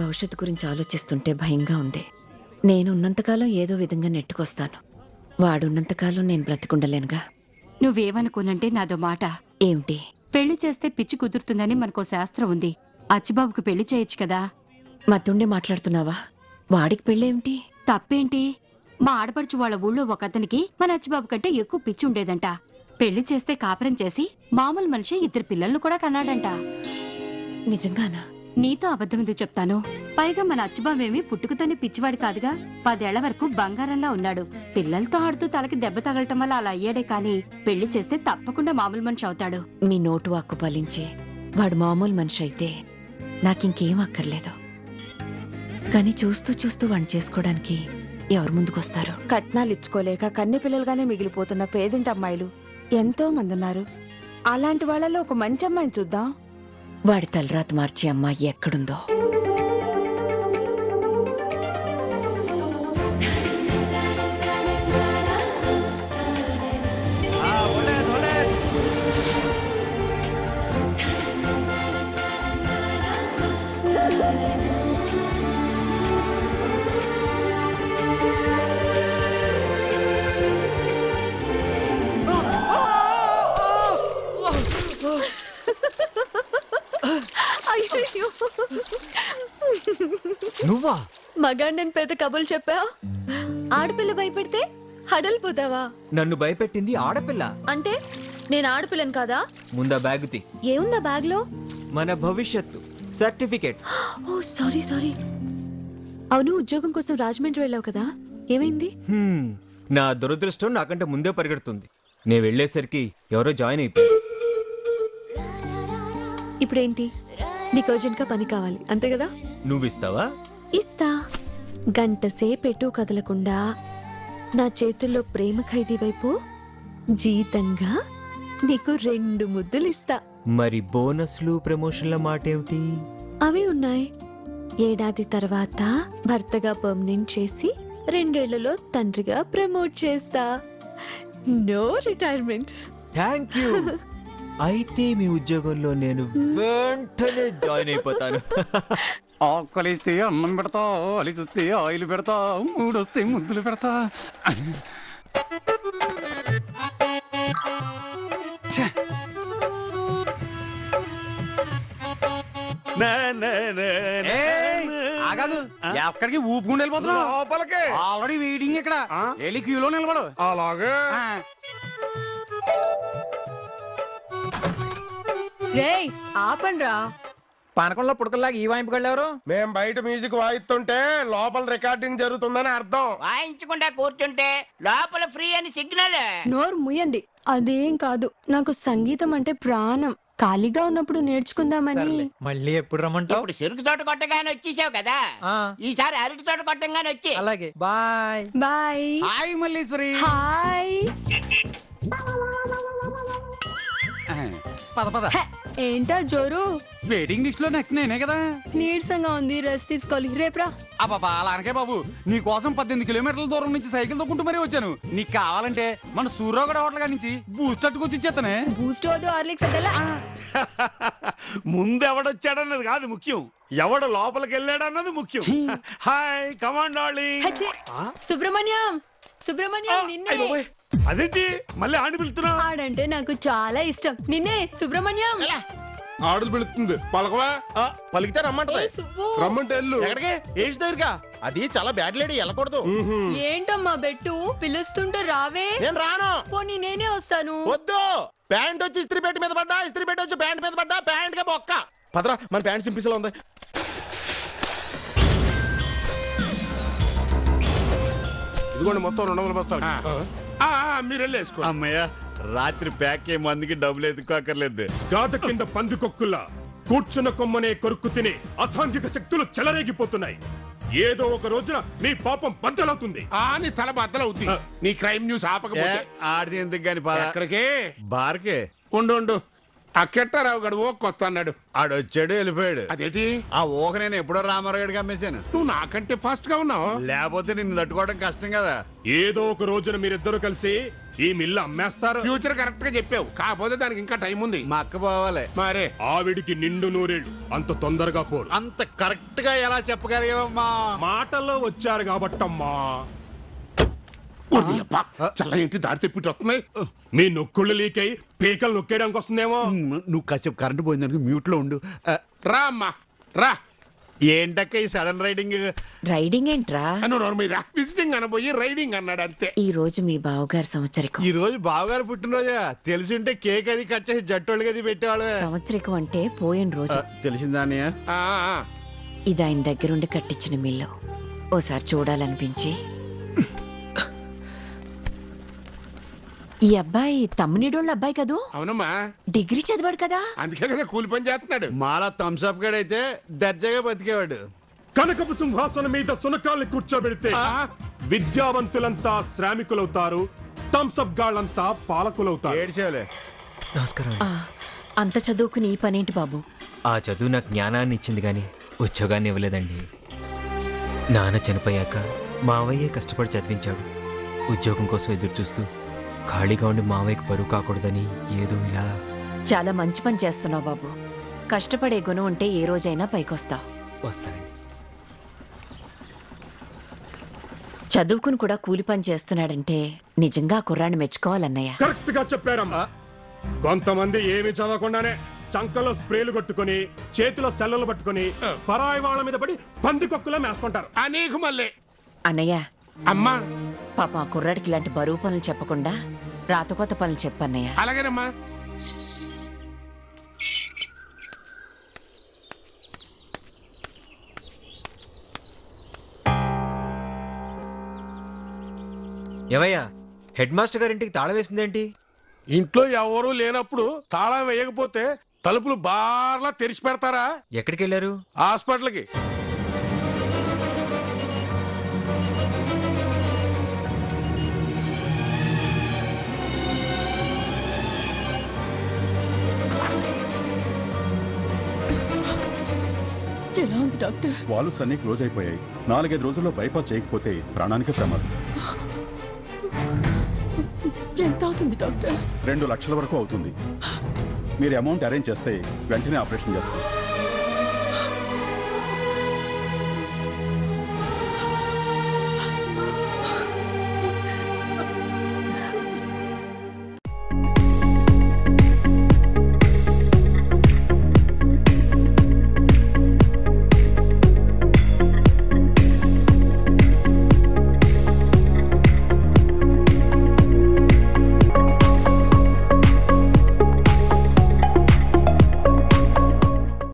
భవిష్యత్తు గురించి ఆలోచిస్తుంటే భయంగా ఉంది నేనున్నంతకాలం ఏదో విధంగా నెట్టుకొస్తాను వాడున్నంతకాలం నేను బ్రతికుండలేనుగా నువ్వేమనుకోనంటే నాదో మాట ఏమిటి పెళ్లి చేస్తే పిచ్చి కుదురుతుందని మనకో శాస్త్రం ఉంది అచ్చిబాబుకు పెళ్లి చేయొచ్చు కదా మతుండి మాట్లాడుతున్నావా వాడికి పెళ్ళేమిటి తప్పేంటి మా ఆడపడుచు వాళ్ళ ఊళ్ళో ఒక అతనికి మన అచ్చిబాబు కంటే ఎక్కువ పిచ్చి ఉండేదంట పెళ్లి చేస్తే కాపురం చేసి మామూలు మనిషి ఇద్దరు పిల్లల్ని కూడా కన్నాడంట నిజంగానా నీతో అబద్ధం ఎందుకు చెప్తాను పైగా మన అచ్చిబాబేమి పుట్టుకతోనే పిచ్చివాడు కాదుగా పదేళ్ల వరకు బంగారంలా ఉన్నాడు పిల్లలతో ఆడుతూ తలకి దెబ్బ తగలటం వల్ల అలా అయ్యాడే కానీ పెళ్లి చేస్తే తప్పకుండా మామూలు మనిషి అవుతాడు మీ నోటు వాక్కు పాలించి వాడు మామూలు మనిషి అయితే నాకింకేం అక్కర్లేదు కానీ చూస్తూ చూస్తూ వాణ్ణి చేసుకోవడానికి ఎవరు ముందుకొస్తారు కట్నాలు ఇచ్చుకోలేక కన్నె పిల్లలుగానే మిగిలిపోతున్న పేదింటి అమ్మాయిలు ఎంతో మంది ఉన్నారు అలాంటి వాళ్ళలో ఒక మంచి అమ్మాయిని చూద్దాం వాడి తలరాత మార్చే అమ్మాయి ఎక్కడుందో అయ్యో నువ్వా మగాండని పెద్ద కబులు చెప్పా ఆడపిల్ల భయపెడితే హడలిపోతావా నన్ను భయపెట్టింది ఆడపిల్ల అంటే నేను ఆడపిల్లను కాదా ముందా బ్యాగు తీ ఏముందా బ్యాగ్ లో మన భవిష్యత్తు సర్టిఫికెట్స్ ఓ సారీ సారీ అవును ఉద్యోగం కోసం రాజమండ్రి వెళ్ళావు కదా ఏమైంది హ్మ్, నా దురదృష్టం నాకంటే ముందే పరిగెడుతుంది నేను వెళ్ళేసరికి ఎవరో జాయిన్ అయిపోయారు ఇప్పుడేంటి నీకు అర్జెంట్ గా పని కావాలి అంతే కదా నువ్వు ఇస్తావా ఇస్తా గంట సేపెటు కదలకుండా నా చేతుల్లో ప్రేమ ఖైదీ వైపు జీతంగా నీకు రెండు ముద్దులు ఇస్తా మరి బోనస్లు ప్రమోషన్ల మాట ఏమిటి అవి ఉన్నాయి ఏడాది తర్వాత భర్తగా పర్మనెంట్ చేసి రెండేళ్లలో తండ్రిగా ప్రమోట్ చేస్తా నో రిటైర్మెంట్ థ్యాంక్ యూ అయితే మీ ఉద్యోగంలో నేను వెంటనే జాయిన్ అయిపోతాను ఆకలిస్తే అన్నం పెడతా అలిసి వస్తే ఆయిల్ పెడతా మూడొస్తే ముద్దులు పెడతా ఛే, ఏయ్, ఆగాగు. ఎక్కడికి ఊపుకుంటూ వెళ్ళిపోతున్నావు లోపలికి ఆల్రెడీ వెయిటింగ్ ఇక్కడ వెళ్ళి క్యూలో నిలబడు అలాగే ఆ, రేయ్ ఆపండ్రా పానకంలో పుడకల్లాగా ఈ వాయింపుకి వెళ్ళారు మేం బయట మ్యూజిక్ వాయిస్తుంటే లోపల రికార్డింగ్ జరుగుతుందని అర్థం వాయించకుండా కూర్చుంటే లోపల ఫ్రీ అని సిగ్నల్ నోరు ముయ్యండి అదేం కాదు నాకు సంగీతం అంటే ప్రాణం ఖాళీగా ఉన్నప్పుడు నేర్చుకుందామని మళ్ళీ ఎప్పుడు రమ్మంటావు ఇప్పుడు చెరుకు తోట కొట్టగానే వచ్చేసావు కదా ఆ, ఈసారి అరటి తోట కొట్టంగానే వచ్చి అలాగే bye bye hi Malleswari hi ఆ, పద పద హ, ఏంటా జోరు వెయిటింగ్ లిస్ట్ లో నెక్స్ట్ నేనే కదా నీరసంగా ఉంది రెస్ట్ తీసుకోవాలి రేపురా అబ్బాబా అలా అనకే బాబు నీ కోసం పద్దెనిమిది కిలోమీటర్ల దూరం నుంచి సైకిల్ తొక్కుంటూ మరీ వచ్చాను నీకు కావాలంటే మన సూర్యగడ హోటల్ నుంచి బూస్ట్ తట్టుకొచ్చి ఇచ్చేస్తానే బూస్ట్ వద్దు హార్లిక్స్ వద్దలా ముందు ఎవడొచ్చాడన్నది కాదు ముఖ్యం ఎవడు లోపలికి వెళ్ళాడన్నది ముఖ్యం హాయ్ కమాండ్ డార్లింగ్ హచ్చే. సుబ్రహ్మణ్యం సుబ్రహ్మణ్యం నిన్నే అదేంటి మళ్ళీ ఆడి పిలుతున్నా ఆడంటే నాకు చాలా ఇష్టం నిన్నే సుబ్రహ్మణ్యం ఆడలు పిలుస్తుంది పలకవా పలికితే రమ్మంటది ఏయ్, సుబ్బు. రమ్మంటే వెళ్ళు ఎక్కడికి ఏజ్ దగ్గరగా అది చాలా బ్యాడ్ లేడీ వెళ్ళకూడదు ఏంటమ్మా బెట్టు పిలుస్తుంటే రావే నేను రాను పోనీ నేనే వస్తాను వద్దు ప్యాంట్ వచ్చి ఇస్త్రీ పెట్టి మీద పడ్డా ఇస్త్రీ పెట్టి వచ్చి ప్యాంట్ మీద పడ్డా ప్యాంట్ గా బొక్క పదరా మన ప్యాంట్ సింపిసలో ఉంది ఇదిగోండి మొత్తం రెండు వందల బస్తాలు మీరు వెళ్ళేసుకో అమ్మయ్య రాత్రి ప్యాక్ ఏ మందికి డబ్బులు ఎత్తుకోకర్లేదు గాత కింద పందికొక్కుల్లా కూర్చున్న కొమ్మనే కొరుక్కు తిని అసాంఘిక శక్తులు చెలరేగిపోతున్నాయి ఏదో ఒక రోజున మీ పాపం బద్దలవుతుంది ఆ నీ తల బద్దలవుతుంది నీ క్రైమ్ న్యూస్ ఆపకపోతే ఆడిది ఎందుకు గాని పద ఎక్కడికి బార్కే ఉండు ఉండు ఆ కెట్టారావు గడు ఓ కొత్త అన్నాడు ఆడొచ్చాడు వెళ్ళిపోయాడు అదేంటి ఆ ఊహ నేను ఎప్పుడో రామారావు గడికి అమ్మేశాను నువ్వు నాకంటే ఫాస్ట్ గా ఉన్నావు లేకపోతే నిన్ను తట్టుకోవడం కష్టం కదా ఏదో ఒక రోజున మీరిద్దరూ కలిసి ఈ మిల్లు అమ్మేస్తారు ఫ్యూచర్ కరెక్ట్ గా చెప్పావు కాకపోతే దానికి ఇంకా టైం ఉంది మా అక్క పోవాలి మరే ఆవిడికి నిండు నూరేళ్ళు అంత తొందరగా పోరు అంత కరెక్ట్ గా ఎలా చెప్పగలిగావమ్మా మాటల్లో వచ్చారు కాబట్టమ్మా ఓరి అబ్బా, చల్ల ఏంటి దారి తెప్పిட்டு వస్తున్నాయి మీ నొక్కుళ్ళు లీక్ అయి పీకలు నొక్కేయడానికి వస్తుందేమో నువ్వు కాసేపు కరెంట్ పోయిందనుకో మ్యూట్ లో ఉండు ఆ, రా అమ్మా రా ఏంటక్క ఈ సడన్ రైడింగ్ రైడింగ్ ఏంట్రా అను నోర్మీరా విజిటింగ్ అనబోయి రైడింగ్ అన్నాడు అంతే ఈ రోజు మీ బావగారు సంవత్సరికం ఈ రోజు బావగారు పుట్టినరోజా తెలిసి ఉంటే కేక్ అది కట్ చేసి జట్టోళ్ళకి అది పెట్టేవాళ్ళే సంవత్సరికం అంటే పోయిన రోజు తెలిసిందా అన్నయ్య ఆ, ఆ. ఇది ఆయన దగ్గరుండి కట్టించిన మిల్లు ఓసారి చూడాలనిపించి ఈ అబ్బాయి తమ్మునిడోళ్ళ అబ్బాయి కదూ అవునమ్మా డిగ్రీ చదివాడు కదా అందుకే కదా కూలి పని చేస్తున్నాడు మాలా థమ్స్అప్ గడైతే దర్జాగా బతికేవాడు కనకపు సింహాసనం మీద సునకాల్ని కూర్చోబెడితే విద్యావంతులంతా శ్రామికులవుతారు థమ్సప్ గాళ్ళంతా పాలకులవుతారు ఏడ్చేవాలే నమస్కారం ఆ, అంత చదువుకుని ఈ పనేంటి బాబు ఆ చదువు నాకు జ్ఞానాన్ని ఇచ్చింది కానీ ఉద్యోగాన్ని ఇవ్వలేదండి నాన్న చనిపోయాక మావయ్యే కష్టపడి చదివించాడు ఉద్యోగం కోసం ఎదురు చూస్తూ ఖాళీగా ఉండి మావయ్యకు బరువు కాకూడదని ఏదో ఇలా చాలా మంచి పని చేస్తున్నావు బాబు కష్టపడే గుణం ఉంటే ఏ రోజైనా పైకొస్తావు వస్తానండి చదువుకుని కూడా కూలి పని చేస్తున్నాడంటే నిజంగా ఆ కుర్రాన్ని మెచ్చుకోవాలన్నయ్య కరెక్ట్ గా చెప్పారమ్మా కొంతమంది ఏమి చదవకుండానే చంకలో స్ప్రేలు కొట్టుకొని చేతిలో సెల్లలు పట్టుకొని పరాయి వాళ్ళ మీద పడి పందికొక్కులా మేస్తుంటారు ఆ నీకు మళ్ళీ అన్నయ్య అమ్మా పాప ఆ కుర్రాడికి ఇలాంటి బరువు పనులు చెప్పకుండా రాతకొత్త పనులు చెప్పన్నయ్య అలాగేనమ్మా ఏవయ్యా హెడ్ మాస్టర్ గారింటికి తాళం వేసిందేంటి ఇంట్లో ఎవరు లేనప్పుడు తాళం వేయకపోతే తలుపులు బార్లా తెరిచి పెడతారా ఎక్కడికి వెళ్ళారు హాస్పిటల్కి ఎలా ఉంది డాక్టర్ వాల్వ్స్ అన్ని క్లోజ్ అయిపోయాయి నాలుగైదు రోజుల్లో బైపాస్ చేయకపోతే ప్రాణానికి ప్రమాదం ఎంత అవుతుంది డాక్టర్ రెండు లక్షల వరకు అవుతుంది మీరు అమౌంట్ అరేంజ్ చేస్తే వెంటనే ఆపరేషన్ చేస్తాం